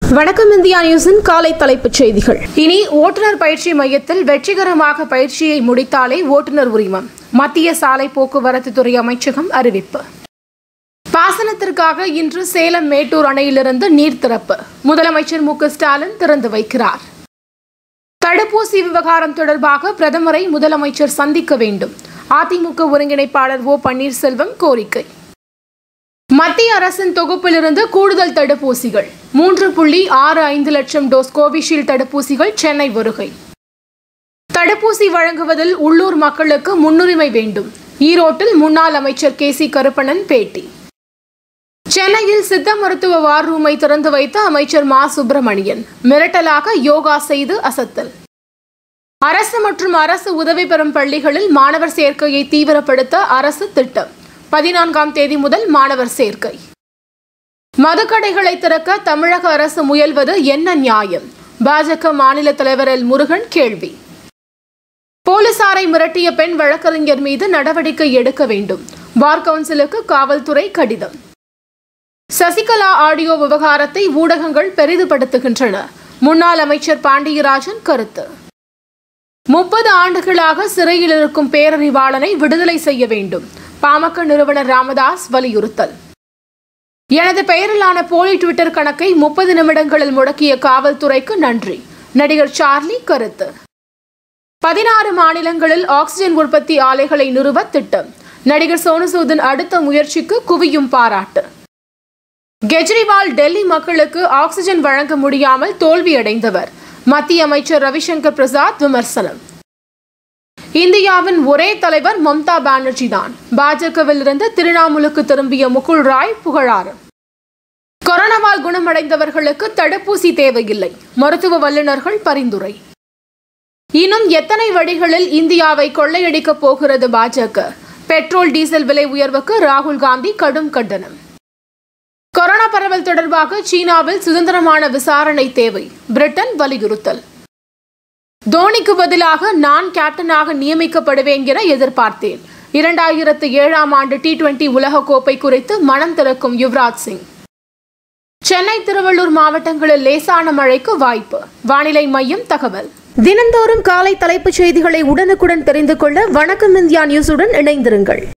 வணக்கம் இந்தியா நியூஸின் காலை தலைப்புச் செய்திகள் இனி ஓட்டுநர் பயிற்சி மையத்தில் வெற்றிகரமாக பயிற்சியை முடித்தாலே ஓட்டுநர் உரிமம் மத்திய சாலை போக்குவரத்து துறை அமைச்சகம் அறிவிப்பு பாசனத்திற்காக இன்று சேலம் மேட்டூர் அணையிலிருந்து நீர் திறப்பு முதலமைச்சர் மு க ஸ்டாலின் திறந்து வைக்கிறார் தடுப்பூசி விவகாரம் தொடர்பாக பிரதமரை முதலமைச்சர் சந்திக்க வேண்டும் அதிமுக ஒருங்கிணைப்பாளர் ஓ பன்னீர்செல்வம் கோரிக்கை மத்திய அரசின் தொகுப்பிலிருந்து கூடுதல் தடுப்பூசிகள் மூன்று புள்ளி ஆறு ஐந்து லட்சம் டோஸ் கோவிஷீல்டு தடுப்பூசிகள் சென்னை வருகை தடுப்பூசி வழங்குவதில் உள்ளூர் மக்களுக்கு முன்னுரிமை வேண்டும் ஈரோட்டில் முன்னாள் அமைச்சர் கே சி கருப்பணன் பேட்டி சென்னையில் சித்த மருத்துவ வார் ரூமை திறந்து வைத்த அமைச்சர் மா சுப்பிரமணியன் மிரட்டலாக யோகா செய்து அசத்தல் அரசு மற்றும் அரசு உதவி பெறும் பள்ளிகளில் மாணவர் சேர்க்கையை தீவிரப்படுத்த அரசு திட்டம் பதினான்காம் தேதி முதல் மாணவர் சேர்க்கை மதுக்கடைகளை திறக்க தமிழக அரசு முயல்வது என்ன நியாயம் பாஜக மாநில தலைவர் எல் முருகன் கேள்வி போலீசாரை மிரட்டிய பெண் வழக்கறிஞர் மீது நடவடிக்கை எடுக்க வேண்டும் பார் கவுன்சிலுக்கு காவல்துறை கடிதம் சசிகலா ஆடியோ விவகாரத்தை ஊடகங்கள் பெரிதுபடுத்துகின்றன முன்னாள் அமைச்சர் பாண்டியராஜன் கருத்து முப்பது ஆண்டுகளாக சிறையில் இருக்கும் பேரறிவாளனை விடுதலை செய்ய வேண்டும் பாமக நிறுவனர் ராமதாஸ் வலியுறுத்தல் எனது பெயரிலான போலி ட்விட்டர் கணக்கை முப்பது நிமிடங்களில் முடக்கிய காவல்துறைக்கு நன்றி நடிகர் சார்லி கருத்து பதினாறு மாநிலங்களில் ஆக்சிஜன் உற்பத்தி ஆலைகளை நிறுவ திட்டம் நடிகர் சோனுசூதன் அடுத்த முயற்சிக்கு குவியும் பாராட்டு கெஜ்ரிவால் டெல்லி மக்களுக்கு ஆக்சிஜன் வழங்க முடியாமல் தோல்வியடைந்தவர் மத்திய அமைச்சர் ரவிசங்கர் பிரசாத் விமர்சனம் இந்தியாவின் ஒரே தலைவர் மம்தா பானர்ஜி தான் பாஜகவில் இருந்து திரிணாமுலுக்கு திரும்பிய முகுல் ராய் புகழாரம் கொரோனாவால் குணமடைந்தவர்களுக்கு தடுப்பூசி தேவையில்லை மருத்துவ வல்லுநர்கள் பரிந்துரை இன்னும் எத்தனை வழிகளில் இந்தியாவை கொள்ளையடிக்கப் போகிறது பாஜக பெட்ரோல் டீசல் விலை உயர்வுக்கு ராகுல் காந்தி கடும் கண்டனம் கொரோனா பரவல் தொடர்பாக சீனாவில் சுதந்திரமான விசாரணை தேவை பிரிட்டன் வலியுறுத்தல் தோனிக்கு பதிலாக நான் கேப்டனாக நியமிக்கப்படுவேன் என எதிர்பார்த்தேன் இரண்டாயிரத்து ஏழாம் ஆண்டு டி டுவெண்டி உலகக்கோப்பை குறித்து மனம் திறக்கும் யுவராஜ் சிங் சென்னை திருவள்ளூர் மாவட்டங்களில் லேசான மழைக்கு வாய்ப்பு வானிலை மையம் தகவல் தினந்தோறும் காலை தலைப்புச் செய்திகளை உடனுக்குடன் தெரிந்து கொள்ள வணக்கம் இந்தியா நியூஸுடன் இணைந்திருங்கள்